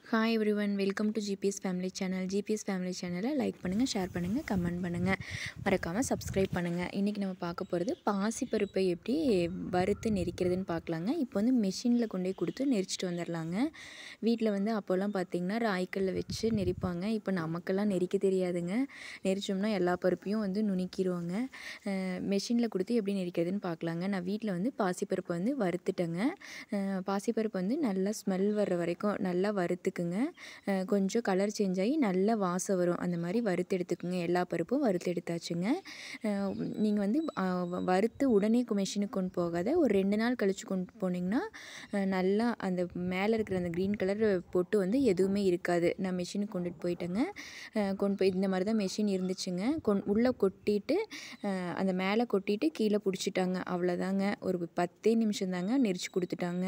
hi everyone welcome to GPS family channel GPS family சேனலை like பண்ணுங்கள் share பண்ணுங்கள் comment பண்ணுங்கள் மறக்காமல் சப்ஸ்கிரைப் பண்ணுங்கள் இன்றைக்கி நம்ம பார்க்க போகிறது பாசிப்பருப்பை எப்படி வறுத்து நெரிக்கிறதுன்னு பார்க்கலாங்க இப்போ வந்து மெஷினில் கொண்டு போய் கொடுத்து நெரிச்சிட்டு வந்துடலாங்க வீட்டில் வந்து அப்போல்லாம் பார்த்திங்கன்னா ராய்க்கல்ல வச்சு நெரிப்பாங்க இப்போ நமக்கெல்லாம் நெரிக்க தெரியாதுங்க நெரிச்சோம்னா எல்லா பருப்பையும் வந்து நுணுக்கிடுவாங்க மெஷினில் கொடுத்து எப்படி நெரிக்கிறதுன்னு பார்க்கலாங்க நான் வீட்டில் வந்து பாசிப்பருப்பை வந்து வறுத்துட்டேங்க அஹ் பாசிப்பருப்பு வந்து நல்லா ஸ்மெல் வர்ற வரைக்கும் நல்லா வறுத்துக்குங்க அஹ் கொஞ்சம் கலர் சேஞ்ச் ஆகி நல்லா வாசம் வரும் அந்த மாதிரி வறுத்து எடுத்துக்குங்க எல்லா பருப்பும் வறுத்து எடுத்தாச்சுங்க நீங்கள் வந்து அஹ் வ- வறுத்து உடனே கு- மெஷினுக்கு கொண்டு போகாத ஒரு ரெண்டு நாள் கழித்து கொண்டு போனீங்கன்னா அஹ் நல்லா அந்த மேலே இருக்கிற அந்த க்ரீன் கலர் பொட்டு வந்து எதுவுமே இருக்காது நான் மெஷினுக்கு கொண்டுட்டு போயிட்டேங்க அஹ் கொண்டு போய் இந்த மாதிரி தான் மெஷின் இருந்துச்சுங்க கொண் உள்ளே கொட்டிட்டு அஹ் அந்த மேலே கொட்டிட்டு கீழே பிடிச்சிட்டாங்க அவ்வளோதாங்க ஒரு பத்தே நிமிஷம் தாங்க நெரிச்சு கொடுத்துட்டாங்க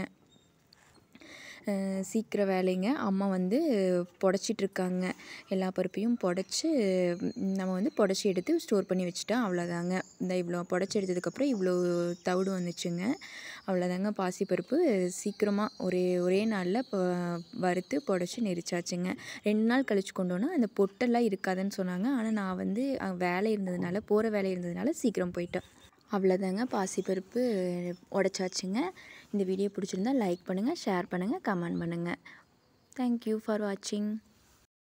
அஹ் சீக்கிர வேலைங்க அம்மா வந்து புடச்சிட்டு இருக்காங்க எல்லா பருப்பையும் புடச்சி நம்ம வந்து புடச்சி எடுத்து ஸ்டோர் பண்ணி வச்சுட்டா அவ்வளோதாங்க இந்த இவ்வளோ புடச்சி எடுத்ததுக்கப்புறம் இவ்வளோ தவிடு வந்துச்சுங்க அவ்வளோதாங்க பாசிப்பருப்பு சீக்கிரமாக ஒரே ஒரே நாளில் இப்போ வறுத்து புடச்சி நெரிச்சாச்சுங்க ரெண்டு நாள் கழிச்சு கொண்டோன்னா அந்த பொட்டெல்லாம் இருக்காதுன்னு சொன்னாங்க ஆனால் நான் வந்து அஹ், வேலை இருந்ததுனால போகிற வேலை இருந்ததுனால சீக்கிரம் போயிட்டேன் அவ்வளோதாங்க பாசிப்பருப்பு உடச்சாச்சுங்க இந்த வீடியோ பிடிச்சிருந்தா லைக் பண்ணுங்கள் ஷேர் பண்ணுங்கள் கமெண்ட் பண்ணுங்கள் தேங்க்யூ ஃபார் வாட்சிங்